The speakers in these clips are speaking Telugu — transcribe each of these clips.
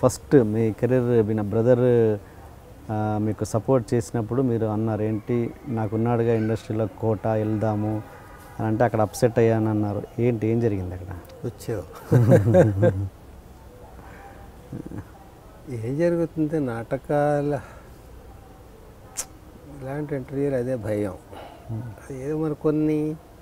ఫస్ట్ మీ కెరీర్ మీ బ్రదర్ మీకు సపోర్ట్ చేసినప్పుడు మీరు అన్నారు ఏంటి నాకున్నాడుగా ఇండస్ట్రీలో కోట వెళ్దాము అని అంటే అక్కడ అప్సెట్ అయ్యాను అన్నారు ఏంటి ఏం జరిగింది అక్కడ వచ్చావు ఏం జరుగుతుంది నాటకాల ఇలాంటి ఇంటర్వ్యూలు అదే భయం ఏదో మన కొన్ని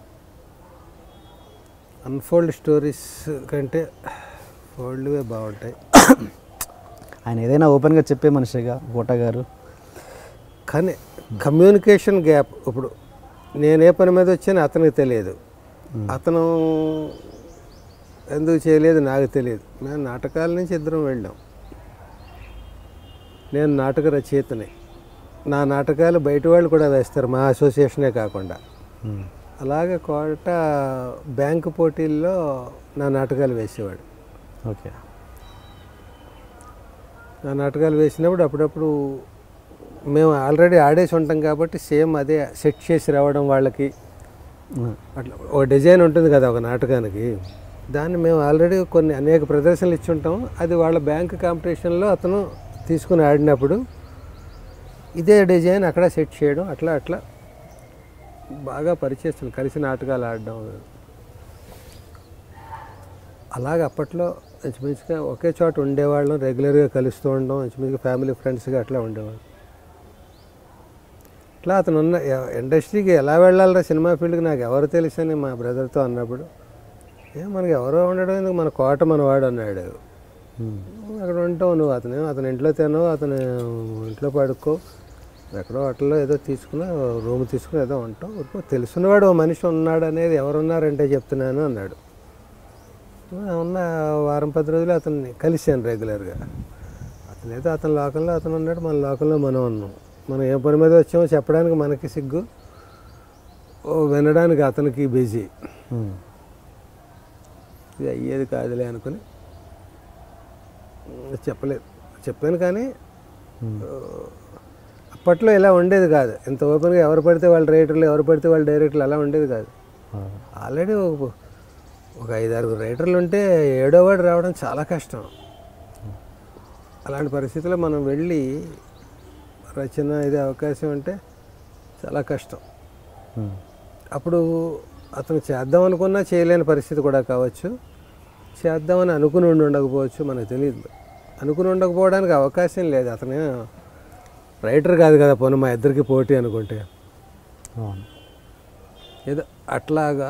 అన్ఫోల్డ్ స్టోరీస్ కంటే ఫోల్డ్వే బాగుంటాయి ఆయన ఏదైనా ఓపెన్గా చెప్పే మనిషిగా కోట గారు కానీ కమ్యూనికేషన్ గ్యాప్ ఇప్పుడు నేను ఏ పని మీద వచ్చానో అతనికి తెలియదు అతను ఎందుకు చేయలేదు నాకు తెలియదు మేము నాటకాల నుంచి ఇద్దరం వెళ్ళాం నేను నాటక రచయితని నా నాటకాలు బయట వాళ్ళు కూడా వేస్తారు మా అసోసియేషనే కాకుండా మ్మ్. అలాగే కోట బ్యాంకు పోటీల్లో నా నాటకాలు వేసేవాడు ఓకే నా నాటకాలు వేసినప్పుడు అప్పుడప్పుడు మేము ఆల్రెడీ ఆడేసి ఉంటాం కాబట్టి సేమ్ అదే సెట్ చేసి రావడం వాళ్ళకి మ్మ్. అట్లా ఒక డిజైన్ ఉంటుంది కదా ఒక నాటకానికి దాన్ని మేము ఆల్రెడీ కొన్ని అనేక ప్రదర్శనలు ఇచ్చి ఉంటాం అది వాళ్ళ బ్యాంక్ కాంపిటీషన్లో అతను తీసుకుని ఆడినప్పుడు ఇదే డిజైన్ అక్కడ సెట్ చేయడం అట్లా అట్లా బాగా పరిచయం కలిసి నాటకాలు ఆడడం అలాగే అప్పట్లో ఇంచుమించుగా ఒకే చోట ఉండేవాళ్ళం రెగ్యులర్గా కలుస్తూ ఉండడం ఇంచుమించుగా ఫ్యామిలీ ఫ్రెండ్స్గా అట్లా ఉండేవాళ్ళం ఇట్లా అతను ఉన్న ఎ- ఇండస్ట్రీకి ఎలా వెళ్ళాలరా సినిమా ఫీల్డ్కి నాకు ఎవరు తెలుసని మా బ్రదర్తో అన్నప్పుడు ఏ మనకి ఎవరో ఉండడం ఎందుకు మన కోట మన వాడు అన్నాడు మ్మ్. నువ్వు అక్కడ ఉంటావు నువ్వు అతను అతని ఇంట్లో తినవు అతను ఇంట్లో పడుకో ఎక్కడో హోటల్లో ఏదో తీసుకుని రూమ్ తీసుకుని ఏదో ఉంటావు ఊరుకో తెలుసున్నవాడు ఓ మనిషి ఉన్నాడు అనేది ఎవరున్నారంటే చెప్తున్నాను అన్నాడు ఉన్న వారం పది రోజులు అతన్ని కలిశాను రెగ్యులర్గా అతను ఏదో అతని లోకంలో అతను ఉన్నాడు మన లోకంలో మనం ఉన్నాం మనం ఏ పని మీద వచ్చామో చెప్పడానికి మనకి సిగ్గు ఓ వినడానికి అతనికి బిజీ మ్మ్. ఇది అయ్యేది కాదులే అనుకుని ఉమ్, చెప్పలేదు చెప్పాను కానీ మ్మ్. అప్పట్లో ఇలా ఉండేది కాదు ఇంత ఓపెన్గా ఎవరు పడితే వాళ్ళ రైటర్లు ఎవరు పడితే వాళ్ళ డైరెక్టర్లు అలా ఉండేది కాదు ఆ. ఆల్రెడీ ఒక ఒక ఐదారు రైటర్లు ఉంటే ఏడో వాడు రావడం చాలా కష్టం అలాంటి పరిస్థితుల్లో మనం వెళ్ళి రచన ఇది అవకాశం అంటే చాలా కష్టం మ్మ్. అప్పుడు అతను చేద్దాం అనుకున్నా చేయలేని పరిస్థితి కూడా కావచ్చు చేద్దామని అనుకుని ఉండి ఉండకపోవచ్చు మనకు తెలియదు అనుకుని ఉండకపోవడానికి అవకాశం లేదు అతను రైటర్ కాదు కదా పోను మా ఇద్దరికి పోటీ అనుకుంటే అవును ఏదో అట్లాగా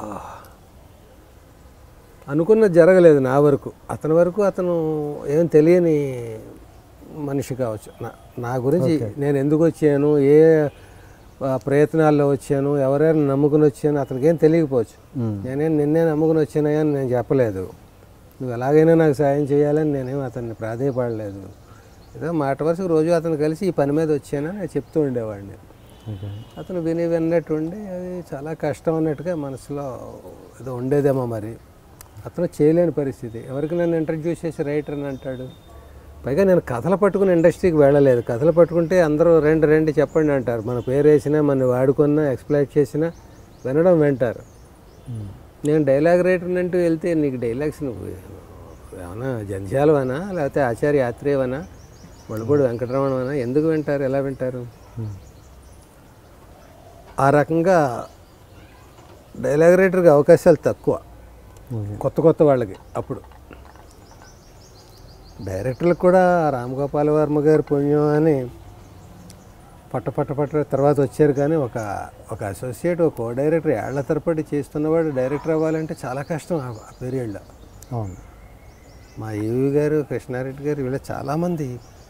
అనుకున్నది జరగలేదు నా వరకు అతని వరకు అతను ఏం తెలియని మనిషి కావచ్చు నా నా గురించి నేను ఎందుకు వచ్చాను ఏ ఆ, ప్రయత్నాల్లో వచ్చాను ఎవరైనా నమ్ముకుని వచ్చాను అతనికి ఏం తెలియకపోవచ్చు మ్మ్. నేనేం నిన్నే నమ్ముకుని వచ్చానయ్యా అని నేను చెప్పలేదు నువ్వు ఎలాగైనా నాకు సాయం చేయాలని నేనేం అతన్ని ప్రాధేయపడలేదు ఏదో మాట వరుసకు రోజు అతను కలిసి ఈ పని మీద వచ్చానని నేను చెప్తూ ఉండేవాడిని ఓకే అతను విని విన్నట్టు ఉండి అది చాలా కష్టం అన్నట్టుగా మనసులో ఏదో ఉండేదేమో మరి అతను చేయలేని పరిస్థితి ఎవరికి నన్ను ఇంట్రడ్యూస్ చేసి రైటర్ అని అంటాడు పైగా నేను కథలు పట్టుకుని ఇండస్ట్రీకి వెళ్ళలేదు కథలు పట్టుకుంటే అందరూ రెండు రెండు చెప్పండి అంటారు మన పేరు వేసినా మన వాడుకున్నా ఎక్స్ప్లైట్ చేసినా వినడం వింటారు మ్మ్. నేను డైలాగ్ రైటర్ అంటూ వెళ్తే నీకు డైలాగ్స్ నువ్వు ఏమన్నా జంధ్యాలవనా లేకపోతే ఆచార్య యాత్రేవనా మళ్ళపూడి వెంకటరమణవనా ఎందుకు వింటారు ఎలా వింటారు మ్మ్. ఆ రకంగా డైలాగ్ రైటర్కి అవకాశాలు తక్కువ ఓకే కొత్త కొత్త వాళ్ళకి అప్పుడు డైరెక్టర్లకు కూడా రామ్ గోపాల్ వర్మ గారి పుణ్యం అని పట్ట పట్ట పట్ట తర్వాత వచ్చారు కానీ ఒక ఒక అసోసియేట్ ఒక కో డైరెక్టర్ ఏళ్ల తరబడి చేస్తున్నవాడు డైరెక్టర్ అవ్వాలంటే చాలా కష్టం ఆ ఆ పీరియడ్లో అవును మా ఈవి గారు కృష్ణారెడ్డి గారు వీళ్ళ చాలామంది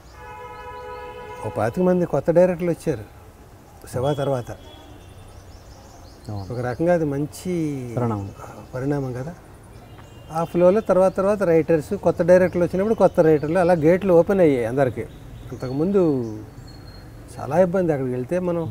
ఒక పాతిక మంది కొత్త డైరెక్టర్లు వచ్చారు శివ తర్వాత అవును ఒక రకంగా అది మంచి పరిణామం. పరిణామం కదా ఆ ఫ్లోలో తర్వాత తర్వాత రైటర్స్ కొత్త డైరెక్టర్లు వచ్చినప్పుడు కొత్త రైటర్లు అలా గేట్లు ఓపెన్ అయ్యాయి అందరికీ అంతకుముందు చాలా ఇబ్బంది అక్కడికి వెళ్తే మనం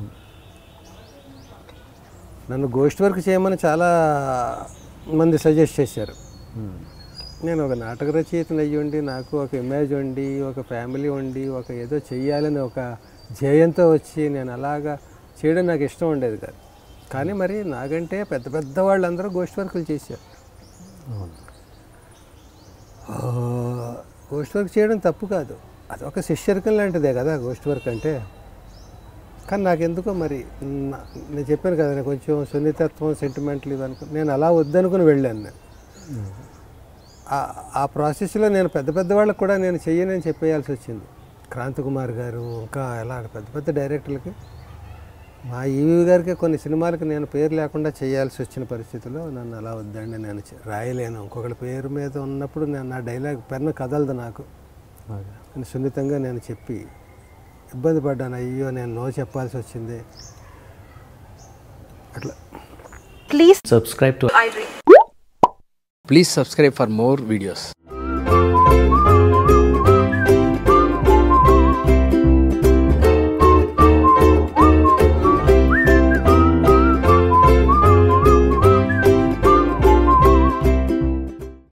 నన్ను గోస్ట్ వర్క్ చేయమని చాలా మంది సజెస్ట్ చేశారు మ్మ్. నేను ఒక నాటక రచయితను అయ్యి ఉండి నాకు ఒక ఇమేజ్ ఉండి ఒక ఫ్యామిలీ ఉండి ఒక ఏదో చెయ్యాలని ఒక ధ్యేయంతో వచ్చి నేను అలాగా చేయడం నాకు ఇష్టం ఉండేది కాదు కానీ మరి నాకంటే పెద్ద పెద్ద వాళ్ళందరూ గోష్ఠి వర్కులు చేశారు అవును ఆ, గోస్ట్ వర్క్ చేయడం తప్పు కాదు అది ఒక శిష్యరికం లాంటిదే కదా గోస్ట్ వర్క్ అంటే కానీ నాకు ఎందుకో మరి నా- నేను చెప్పాను కదా నేను కొంచెం సున్నితత్వం సెంటిమెంట్లు ఇది అనుకో నేను అలా వద్దనుకుని వెళ్ళాను నేను ఆ- ఆ ప్రాసెస్లో నేను పెద్ద పెద్ద వాళ్ళకి కూడా నేను చెయ్యనని చెప్పేయాల్సి వచ్చింది క్రాంతి కుమార్ గారు ఇంకా ఎలా పెద్ద పెద్ద డైరెక్టర్లకి మా ఈవీ గారికి కొన్ని సినిమాలకి నేను పేరు లేకుండా చేయాల్సి వచ్చిన పరిస్థితిలో నన్ను అలా వద్దండి నేను చే- రాయలేను ఇంకొకరి పేరు మీద ఉన్నప్పుడు నేను నా డైలాగ్ పెన్ను కదలదు నాకు ఓకే అని సున్నితంగా నేను చెప్పి ఇబ్బంది పడ్డాను అయ్యో నేను నో చెప్పాల్సి వచ్చింది అట్లా Please subscribe to I read. Please subscribe for more videos.